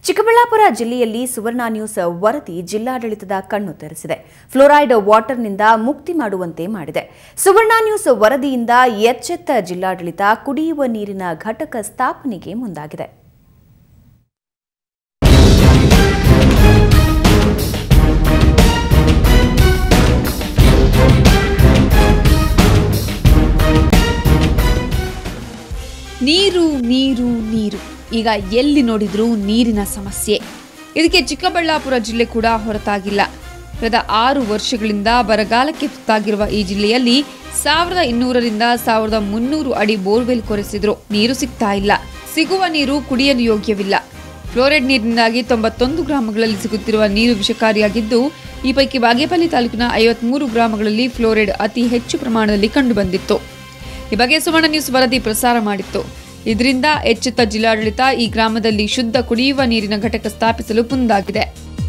ಚಿಕ್ಕಬಳ್ಳಾಪುರ ಜಿಲ್ಲೆಯಲ್ಲಿ ಸುವರ್ಣ ನ್ಯೂಸ್ ವರದಿ ಜಿಲ್ಲಾಡಳಿತದ ಕಣ್ಣು ತೆರೆಸಿದೆ ಫ್ಲೋರೈಡ್ ವಾಟರ್ನಿಂದ ಮುಕ್ತಿ ಮಾಡುವಂತೆ ಮಾಡಿದೆ ಸುವರ್ಣ ನ್ಯೂಸ್ ವರದಿಯಿಂದ ಎಚ್ಚೆತ್ತ ಜಿಲ್ಲಾಡಳಿತ ಕುಡಿಯುವ ನೀರಿನ ಘಟಕ ಸ್ಥಾಪನೆಗೆ ಮುಂದಾಗಿದೆ ನೀರು ನೀರು ನೀರು ಈಗ ಎಲ್ಲಿ ನೋಡಿದ್ರೂ ನೀರಿನ ಸಮಸ್ಯೆ ಇದಕ್ಕೆ ಚಿಕ್ಕಬಳ್ಳಾಪುರ ಜಿಲ್ಲೆ ಕೂಡ ಹೊರತಾಗಿಲ್ಲ ಕಳೆದ ಆರು ವರ್ಷಗಳಿಂದ ಬರಗಾಲಕ್ಕೆ ತುತ್ತಾಗಿರುವ ಈ ಜಿಲ್ಲೆಯಲ್ಲಿ ಸಾವಿರದ ಇನ್ನೂರರಿಂದ ಸಾವಿರದ ಮುನ್ನೂರು ಅಡಿ ಬೋರ್ವೆಲ್ ಕೊರೆಸಿದ್ರು ನೀರು ಸಿಗ್ತಾ ಇಲ್ಲ ಸಿಗುವ ನೀರು ಕುಡಿಯಲು ಯೋಗ್ಯವಿಲ್ಲ ಫ್ಲೋರೈಡ್ ನೀರಿನಿಂದಾಗಿ ತೊಂಬತ್ತೊಂದು ಗ್ರಾಮಗಳಲ್ಲಿ ಸಿಗುತ್ತಿರುವ ನೀರು ವಿಷಕಾರಿಯಾಗಿದ್ದು ಈ ಪೈಕಿ ಬಾಗೇಪಲ್ಲಿ ತಾಲೂಕಿನ ಐವತ್ಮೂರು ಗ್ರಾಮಗಳಲ್ಲಿ ಫ್ಲೋರೈಡ್ ಅತಿ ಹೆಚ್ಚು ಪ್ರಮಾಣದಲ್ಲಿ ಕಂಡುಬಂದಿತ್ತು ಈ ಬಗ್ಗೆ ಸುವರ್ಣ ನ್ಯೂಸ್ ವರದಿ ಪ್ರಸಾರ ಮಾಡಿತ್ತು ಇದರಿಂದ ಎಚ್ಚೆತ್ತ ಜಿಲ್ಲಾಡಳಿತ ಈ ಗ್ರಾಮದಲ್ಲಿ ಶುದ್ಧ ಕುಡಿಯುವ ನೀರಿನ ಘಟಕ ಸ್ಥಾಪಿಸಲು ಮುಂದಾಗಿದೆ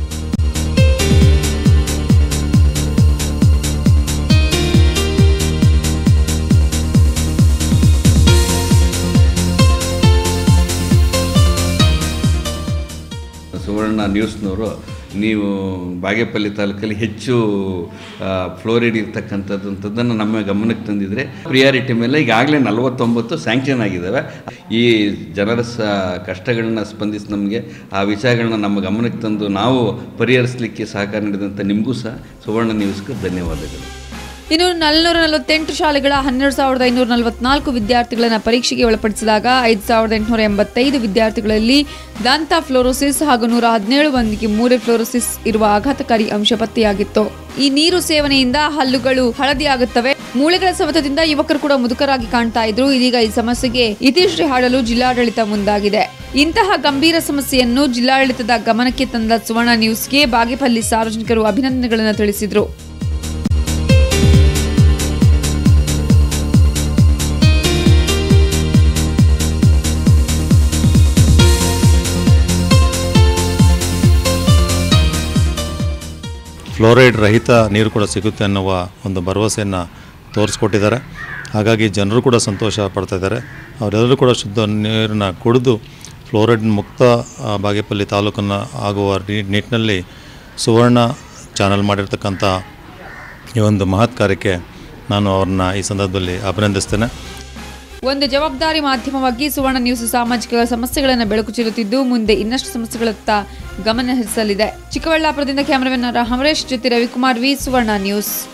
ಸುವರ್ಣ ನ್ಯೂಸ್ನವರು ನೀವು ಬಾಗೇಪಲ್ಲಿ ತಾಲೂಕಲ್ಲಿ ಹೆಚ್ಚು ಆ, ಫ್ಲೋರೈಡ್ ಇರ್ತಕ್ಕಂಥದ್ದಂಥದ್ದನ್ನು ನಮ್ಮ ಗಮನಕ್ಕೆ ತಂದಿದ್ರೆ ಪ್ರಿಯಾರಿಟಿ ಮೇಲೆ ಈಗಾಗಲೇ ನಲವತ್ತೊಂಬತ್ತು ಸ್ಯಾಂಕ್ಷನ್ ಆಗಿದ್ದಾವೆ ಈ ಜನರ ಸ ಕಷ್ಟಗಳನ್ನ ಸ್ಪಂದಿಸಿ ನಮಗೆ ಆ ವಿಷಯಗಳನ್ನ ನಮ್ಮ ಗಮನಕ್ಕೆ ತಂದು ನಾವು ಪರಿಹರಿಸಲಿಕ್ಕೆ ಸಹಕಾರ ನೀಡಿದಂಥ ನಿಮಗೂ ಸಹ ಸುವರ್ಣ ನ್ಯೂಸ್ಗೆ ಧನ್ಯವಾದಗಳು ಇನ್ನು ನಾಲ್ನೂರ ನಲವತ್ತೆಂಟು ಶಾಲೆಗಳ ಹನ್ನೆರಡು ಸಾವಿರದ ಐನೂರ ನಲವತ್ನಾಲ್ಕು ವಿದ್ಯಾರ್ಥಿಗಳನ್ನು ಪರೀಕ್ಷೆಗೆ ಒಳಪಡಿಸಿದಾಗ ಐದು ಸಾವಿರದ ಎಂಟುನೂರ ಎಂಬತ್ತೈದು ವಿದ್ಯಾರ್ಥಿಗಳಲ್ಲಿ ದಂತ ಫ್ಲೋರೋಸಿಸ್ ಹಾಗೂ ನೂರ ಹದಿನೇಳು ಮಂದಿಗೆ ಮೂರೆ ಫ್ಲೋರೋಸಿಸ್ ಇರುವ ಆಘಾತಕಾರಿ ಅಂಶ ಪತ್ತೆಯಾಗಿತ್ತು ಈ ನೀರು ಸೇವನೆಯಿಂದ ಹಲ್ಲುಗಳು ಹಳದಿಯಾಗುತ್ತವೆ ಮೂಳೆಗಳ ಸವೆತದಿಂದ ಯುವಕರು ಕೂಡ ಮುದುಕರಾಗಿ ಕಾಣ್ತಾ ಇದ್ರು ಇದೀಗ ಈ ಸಮಸ್ಯೆಗೆ ಇತಿಶ್ರೀ ಹಾಡಲು ಜಿಲ್ಲಾಡಳಿತ ಮುಂದಾಗಿದೆ ಇಂತಹ ಗಂಭೀರ ಸಮಸ್ಯೆಯನ್ನು ಜಿಲ್ಲಾಡಳಿತದ ಗಮನಕ್ಕೆ ತಂದ ಸುವರ್ಣ ನ್ಯೂಸ್ಗೆ ಬಾಗೇಪಲ್ಲಿ ಸಾರ್ವಜನಿಕರು ಅಭಿನಂದನೆಗಳನ್ನು ತಿಳಿಸಿದ್ರು ಫ್ಲೋರೈಡ್ ರಹಿತ ನೀರು ಕೂಡ ಸಿಗುತ್ತೆ ಅನ್ನುವ ಒಂದು ಭರವಸೆಯನ್ನು ತೋರಿಸ್ಕೊಟ್ಟಿದ್ದಾರೆ ಹಾಗಾಗಿ ಜನರು ಕೂಡ ಸಂತೋಷ ಪಡ್ತಾ ಇದ್ದಾರೆ ಅವರೆಲ್ಲರೂ ಕೂಡ ಶುದ್ಧ ನೀರನ್ನು ಕುಡಿದು ಫ್ಲೋರೈಡ್ ಮುಕ್ತ ಆ, ಬಾಗೇಪಲ್ಲಿ ತಾಲೂಕನ್ನು ಆಗುವ ನಿ- ನಿಟ್ಟಿನಲ್ಲಿ ಸುವರ್ಣ ಚಾನಲ್ ಮಾಡಿರ್ತಕ್ಕಂಥ ಈ ಒಂದು ಮಹತ್ ಕಾರ್ಯಕ್ಕೆ ನಾನು ಅವ್ರನ್ನ ಈ ಸಂದರ್ಭದಲ್ಲಿ ಅಭಿನಂದಿಸ್ತೇನೆ ಒಂದು ಜವಾಬ್ದಾರಿ ಮಾಧ್ಯಮವಾಗಿ ಸುವರ್ಣ ನ್ಯೂಸ್ ಸಾಮಾಜಿಕ ಸಮಸ್ಯೆಗಳನ್ನು ಬೆಳಕು ಚೆಲ್ಲುತ್ತಿದ್ದು ಮುಂದೆ ಇನ್ನಷ್ಟು ಸಮಸ್ಯೆಗಳತ್ತ ಗಮನ ಹರಿಸಲಿದೆ ಚಿಕ್ಕಬಳ್ಳಾಪುರದಿಂದ ಕ್ಯಾಮರಾಮನ್ ಹಮರೇಶ್ ಜೊತೆ ರವಿಕುಮಾರ್ ವಿ ಸುವರ್ಣ ನ್ಯೂಸ್